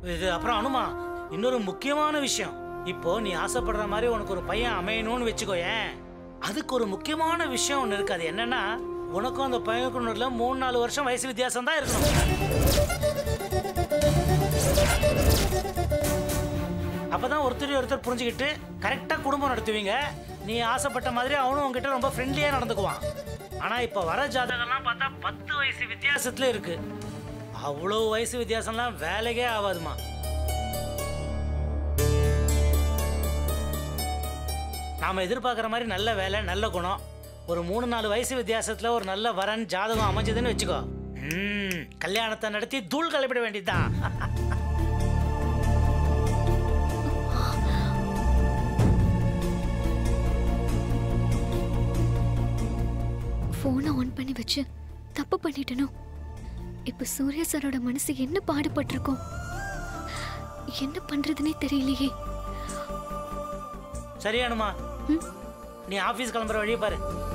இது அப்புறம் அனுமா இன்னொரு முக்கியமான விஷயம் இப்போ நீ ஆசைப்படுற மாதிரி உனக்கு ஒரு பையன் அமையணும்னு வச்சுக்கோயேன் அதுக்கு ஒரு முக்கியமான விஷயம் ஒன்று இருக்கு அது என்னன்னா உனக்கும் அந்த பையனுக்கும் நடுவுல மூணு நாலு வருஷம் வயசு வித்தியாசம் தான் இருக்கணும் அப்பதான் ஒருத்தர் ஒருத்தர் புரிஞ்சுக்கிட்டு கரெக்டா குடும்பம் நடத்துவீங்க நீ ஆசைப்பட்ட மாதிரி அவனும் உங்ககிட்ட ரொம்ப ஃப்ரெண்ட்லியா நடந்துக்குவான் ஆனா இப்ப வர ஜாதகம்லாம் பார்த்தா பத்து வயசு வித்தியாசத்துல இருக்கு அவ்வளோ வயசு வித்தியாசம்லாம் வேலைக்கே ஆகாதுமா நாம எதிர்பார்க்குற மாதிரி நல்ல வேலை நல்ல குணம் ஒரு மூணு நாலு வயசு வித்தியாசத்துல ஒரு நல்ல வரன் ஜாதகம் அமைஞ்சதுன்னு வச்சுக்கோ ம், கல்யாணத்தை நடத்தி தூள் கலப்பிட வேண்டியதுதான் ஃபோனை ஆன் பண்ணி வச்சு தப்பு பண்ணிட்டனோ இப்ப சூர்யா சாரோட மனசு என்ன பாடுபட்டிருக்கோம் என்ன பண்றதுனே தெரியலையே சரியானுமா ம். நீ ஆஃபீஸ் கிளம்புற வழியை பாரு